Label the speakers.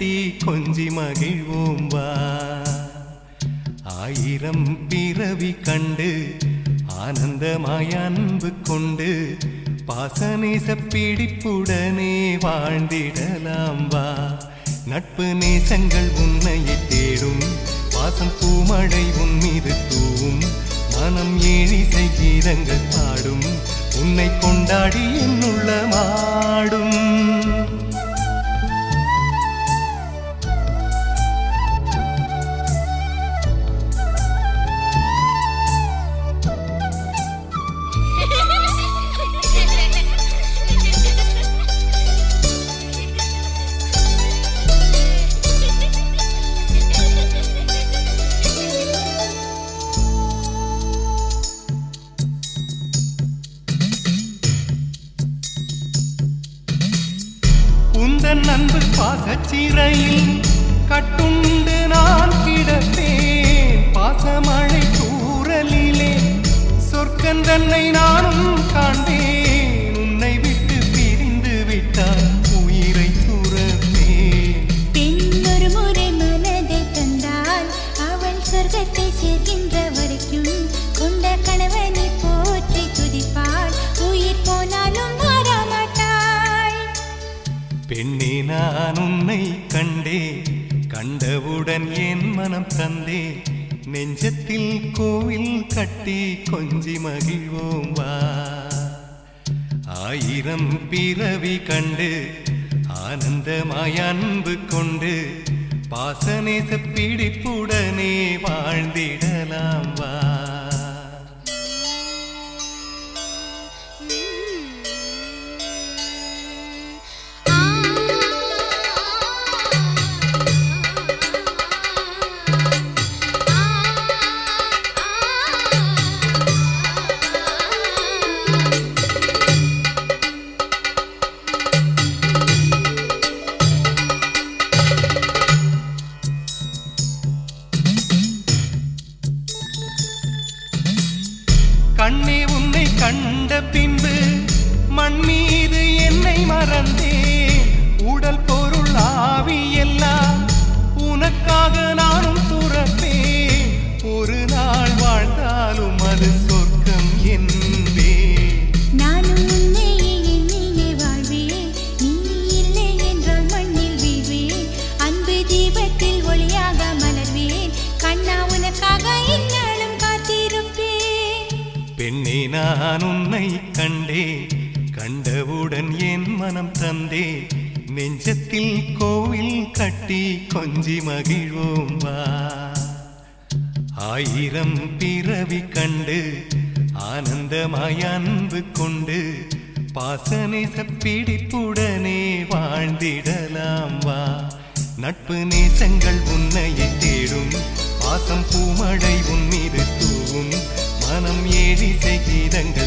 Speaker 1: கட்டி கொஞ்சி மகிழ்வோம் வா ஆயிரம் பிறவி கண்டு ஆனந்தமாய் அன்பு கொண்டு பாசநேச பிடிப்புடனே வாழ்ந்திடலாம் வா நட்பு நேசங்கள் உன்னையை தேடும் வாசம் பூமழை உன் மீது தூவும் மனம் ஏழிசை கீதங்கள் பாடும் உன்னை கொண்டாடி என்னுள்ள மாடும் உந்தன் அன்பு பாசச்சிறையில் கட்டுண்டு நான் கிடப்பேன் பாசமழை தூரலிலே சொர்க்கன் தன்னை நானும் காண்பேன் உன்னை விட்டு பிரிந்து விட்டால் உயிரை துறப்பேன்
Speaker 2: பெண் ஒரு முறை மனதை தந்தால் அவள் சொர்க்கத்தை சேர்க்கின்ற வரைக்கும் கொண்ட கணவனை போற்றி துதிப்பாள் உயிர் போனாலும் மாறமாட்டாள்
Speaker 1: பெண்ணே நான் உன்னை கண்டே கண்டவுடன் என் மனம் தந்தே நெஞ்சத்தில் கோவில் கட்டி கொஞ்சி மகிழ்வோம் வா ஆயிரம் பிறவி கண்டு ஆனந்தமாய் அன்பு கொண்டு பாசநேச பிடிப்புடனே வாழ்ந்திடலாம் வா கண்ணே உன்னை கண்ட பின்பு மண் மீது என்னை மறந்தேன் உடல் பொருள் ஆவி எல்லாம் உனக்காக நானும் துறப்பேன் ஒரு நாள் வாழ்ந்தாலும் அது சொர்க்கம் என்பேன்
Speaker 2: நானும் உன்னையே எண்ணியே வாழ்வேன் நீ இல்லை என்றால் மண்ணில் வீழ்வேன் அன்பு தீபத்தில் ஒளியாக மலர்வேன் கண்ணா உனக்காக இந்நாளும் காத்திருப்பேன்
Speaker 1: பெண்ணே நான் உன்னை கண்டே கண்டவுடன் என் மனம் தந்தே நெஞ்சத்தில் கோவில் கட்டி கொஞ்சி மகிழ்வோம் வா ஆயிரம் பிறவி கண்டு ஆனந்தமாய் அன்பு கொண்டு பாசநேச பிடிப்புடனே வாழ்ந்திடலாம் வா நட்பு நேசங்கள் உன்னையை தேடும் பாசம் பூமழை உன் மீது தூவும் மனம் ஏழிசை கீதங்கள்